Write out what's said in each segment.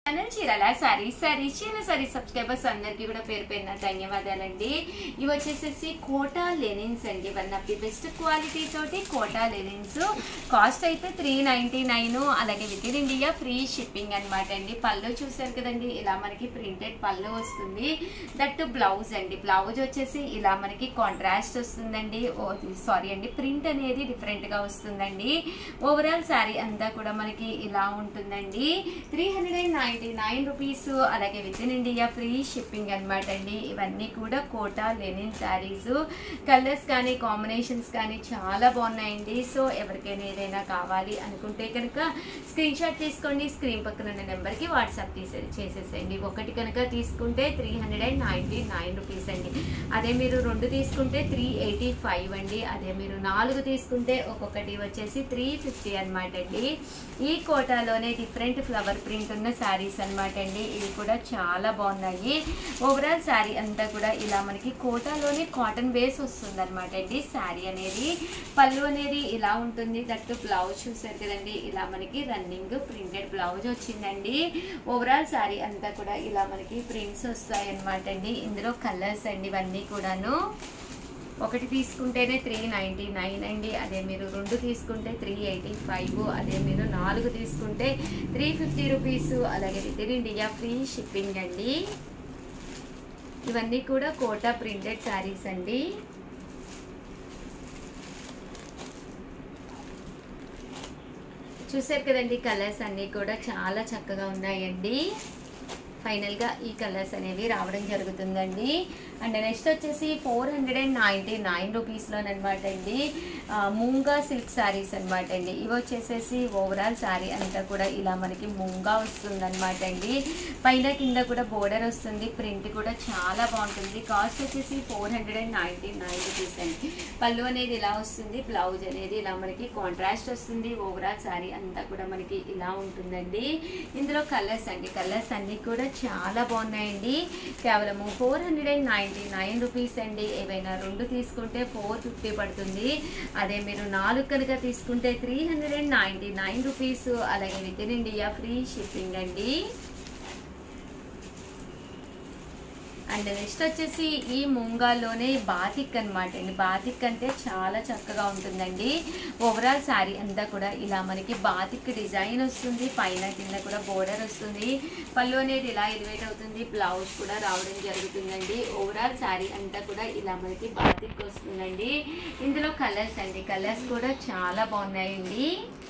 channel చీరల sorry sorry చీర sorry subscribers అందరికీ కూడా పేరు పేరున ధన్యవాదాలండి ఇవి వచ్చేసేసి కోటా లెనిన్స్ అండి one of the best quality తోటి కోటా లెనిన్స్ కాస్ట్ అయితే త్రీ నైంటీ నైన్ అలాగే with in India free shipping అనమాట అండి పళ్ళు చూసారు కదండి ఇలా మనకి ప్రింటెడ్ పళ్ళు వస్తుంది దట్ బ్లౌజ్ అండి బ్లౌజ్ వచ్చేసి ఇలా మనకి కాంట్రాస్ట్ వస్తుందండి సారీ అండి ప్రింట్ అనేది డిఫరెంట్ గా వస్తుందండి ఓవరాల్ శారీ అంతా కూడా మనకి ఇలా ఉంటుందండి three hundred and ninety nine rupees అలాగే with in India free shipping అనమాట అండి ఇవన్నీ కూడా కోటా లెనిన్ శారీస్ కలర్స్ కానీ కాంబినేషన్స్ కానీ చాలా బాగున్నాయండి సో ఎవరికైనా ఏదైనా కావాలి అనుకుంటే కనుక స్క్రీన్ షాట్ తీసుకోండి స్క్రీన్ పక్కన ఉన్న నెంబర్కి వాట్సాప్ తీసే చేసేసేయండి ఒకటి కనుక తీసుకుంటే three hundred and ninety nine rupees అండి అదే మీరు రెండు తీసుకుంటే త్రీ ఎయిటీ ఫైవ్ అండి అదే మీరు నాలుగు తీసుకుంటే ఒక్కొక్కటి వచ్చేసి త్రీ ఫిఫ్టీ అనమాట అండి ఈ కోటాలోనే డిఫరెంట్ ఫ్లవర్ ప్రింట్ ఉన్న శారీస్ అనమాట అండి ఇవి కూడా చాలా బాగున్నాయి ఓవరాల్ శారీ అంతా కూడా ఇలా మనకి కోటాలోనే కాటన్ బేస్ వస్తుంది అనమాట అండి శారీ అనేది పళ్ళు అనేది ఇలా ఉంటుంది దట్టు బ్లౌజ్ చూసారు కదండి ఇలా మనకి రన్నింగ్ ప్రింటెడ్ బ్లౌజ్ వచ్చిందండి ఓవరాల్ శారీ అంతా కూడా ఇలా మనకి ప్రింట్స్ వస్తాయి అనమాట అండి ఇందులో కలర్స్ అండి ఇవన్నీ కూడాను ఒకటి తీసుకుంటేనే త్రీ నైంటీ నైన్ అండి అదే మీరు రెండు తీసుకుంటే త్రీ ఎయిటీ ఫైవ్ అదే మీరు నాలుగు తీసుకుంటే త్రీ ఫిఫ్టీ రూపీస్ అలాగే with in India free shipping అండి ఇవన్నీ కూడా కోటా ప్రింటెడ్ శారీస్ అండి చూసారు కదండి కలర్స్ అన్నీ కూడా చాలా చక్కగా ఉన్నాయండి ఫైనల్గా ఈ కలర్స్ అనేవి రావడం జరుగుతుందండి అండ్ నెక్స్ట్ వచ్చేసి four hundred and ninety nine రూపీస్లోనమాట అండి మూంగా సిల్క్ శారీస్ అనమాట అండి ఇవి వచ్చేసేసి ఓవరాల్ శారీ అంతా కూడా ఇలా మనకి మూంగా వస్తుంది అనమాట అండి పైన కింద కూడా బోర్డర్ వస్తుంది ప్రింట్ కూడా చాలా బాగుంటుంది కాస్ట్ వచ్చేసి four hundred and ninety nine rupees అండి పళ్ళు అనేది ఇలా వస్తుంది బ్లౌజ్ అనేది ఇలా మనకి కాంట్రాస్ట్ వస్తుంది ఓవరాల్ శారీ అంతా కూడా మనకి ఇలా ఉంటుందండి ఇందులో కలర్స్ అండి కలర్స్ అన్నీ కూడా చాలా బాగున్నాయండి కేవలము four hundred and ninety nine rupees అండి ఏవైనా రెండు తీసుకుంటే ఫోర్ ఫిఫ్టీ పడుతుంది అదే మీరు నాలుగు కనుక తీసుకుంటే three hundred and ninety nine rupees అలాగే with in India free shipping అండి అండ్ నెక్స్ట్ వచ్చేసి ఈ ముంగాలోనే బాతిక్ అనమాట అండి బాతిక్ అంటే చాలా చక్కగా ఉంటుందండి ఓవరాల్ శారీ అంతా కూడా ఇలా మనకి బాతిక్ డిజైన్ వస్తుంది పైన కింద కూడా బోర్డర్ వస్తుంది పళ్ళు అనేది ఇలా ఎలివేట్ అవుతుంది బ్లౌజ్ కూడా రావడం జరుగుతుందండి ఓవరాల్ శారీ అంతా కూడా ఇలా మనకి బాతిక్ వస్తుందండి ఇందులో కలర్స్ అండి కలర్స్ కూడా చాలా బాగున్నాయండి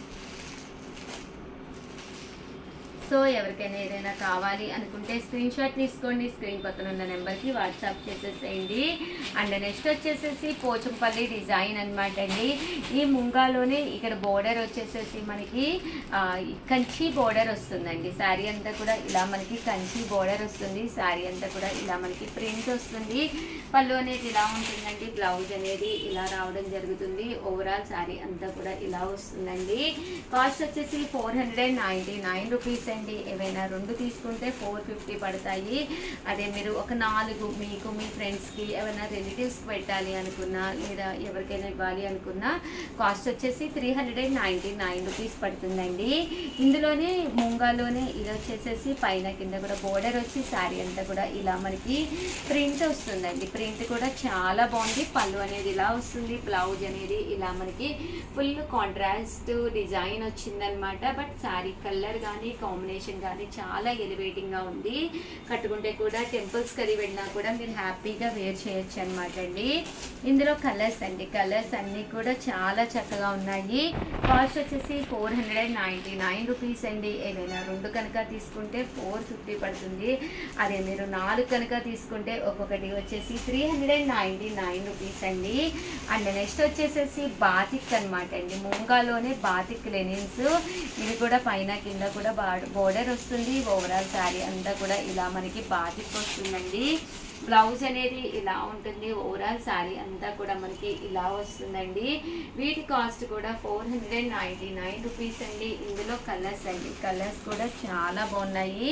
సో ఎవరికైనా ఏదైనా కావాలి అనుకుంటే స్క్రీన్ షాట్ తీసుకోండి స్క్రీన్ పక్కన ఉన్న నెంబర్కి వాట్సాప్ చేసేసేయండి అండ్ నెక్స్ట్ వచ్చేసేసి పోచంపల్లి డిజైన్ అనమాట అండి ఈ ముంగాలోనే ఇక్కడ బోర్డర్ వచ్చేసేసి మనకి ఆ, కంచి బోర్డర్ వస్తుందండి శారీ అంతా కూడా ఇలా మనకి కంచి బోర్డర్ వస్తుంది శారీ అంతా కూడా ఇలా మనకి ప్రింట్ వస్తుంది పళ్ళు అనేది ఇలా ఉంటుందండి బ్లౌజ్ అనేది ఇలా రావడం జరుగుతుంది ఓవరాల్ శారీ అంతా కూడా ఇలా వస్తుందండి కాస్ట్ వచ్చేసి four hundred and ninety nine rupees అండి ఏవైనా రెండు తీసుకుంటే ఫోర్ ఫిఫ్టీ పడతాయి అదే మీరు ఒక నాలుగు మీకు మీ ఫ్రెండ్స్కి ఏమైనా రిలేటివ్స్కి పెట్టాలి అనుకున్నా లేదా ఎవరికైనా ఇవ్వాలి అనుకున్నా కాస్ట్ వచ్చేసి three hundred and ninety nine rupees పడుతుందండి ఇందులోనే ముంగాలోనే ఇది వచ్చేసేసి పైన కింద కూడా బోర్డర్ వచ్చి శారీ అంతా కూడా ఇలా మనకి ప్రింట్ వస్తుందండి ప్రింట్ కూడా చాలా బాగుంది పళ్ళు అనేది ఇలా వస్తుంది బ్లౌజ్ అనేది ఇలా మనకి ఫుల్ కాంట్రాస్ట్ డిజైన్ వచ్చిందనమాట బట్ శారీ కలర్ కానీ కాంబినేషన్ కానీ చాలా ఎలివేటింగ్గా ఉంది కట్టుకుంటే కూడా టెంపుల్స్కి అది వెళ్ళినా కూడా మీరు హ్యాపీగా వేర్ చేయొచ్చు అనమాట అండి ఇందులో కలర్స్ అండి కలర్స్ అన్నీ కూడా చాలా చక్కగా ఉన్నాయి కాస్ట్ వచ్చేసి four hundred and ninety nine rupees అండి ఏదైనా రెండు కనుక తీసుకుంటే ఫోర్ ఫిఫ్టీ పడుతుంది అదే మీరు నాలుగు కనుక తీసుకుంటే ఒక్కొక్కటి వచ్చేసి three hundred and ninety nine rupees అండి అండ్ నెక్స్ట్ వచ్చేసేసి బాతిక్ అనమాట అండి ముంగాలోనే బాతిక్ లెనిన్స్ ఇవి కూడా పైన కింద కూడా బోర్డర్ వస్తుంది ఓవరాల్ శారీ అంతా కూడా ఇలా మనకి బాతిక్ వస్తుందండి బ్లౌజ్ అనేది ఇలా ఉంటుంది ఓవరాల్ శారీ అంతా కూడా మనకి ఇలా వస్తుందండి వీటి కాస్ట్ కూడా four hundred and ninety nine rupees అండి ఇందులో కలర్స్ అండి కలర్స్ కూడా చాలా బాగున్నాయి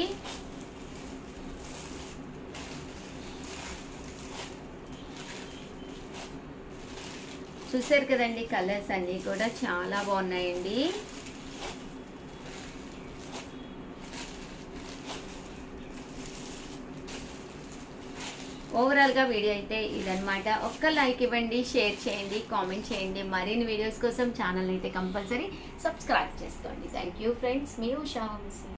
చూసారు కదండి కలర్స్ అన్నీ కూడా చాలా బాగున్నాయండి ఓవరాల్గా వీడియో అయితే ఇదనమాట ఒక్క లైక్ ఇవ్వండి షేర్ చేయండి కామెంట్ చేయండి మరిన్ని వీడియోస్ కోసం ఛానల్ అయితే కంపల్సరీ సబ్స్క్రైబ్ చేసుకోండి థ్యాంక్ యూ ఫ్రెండ్స్ మీ ఉషా వంశీ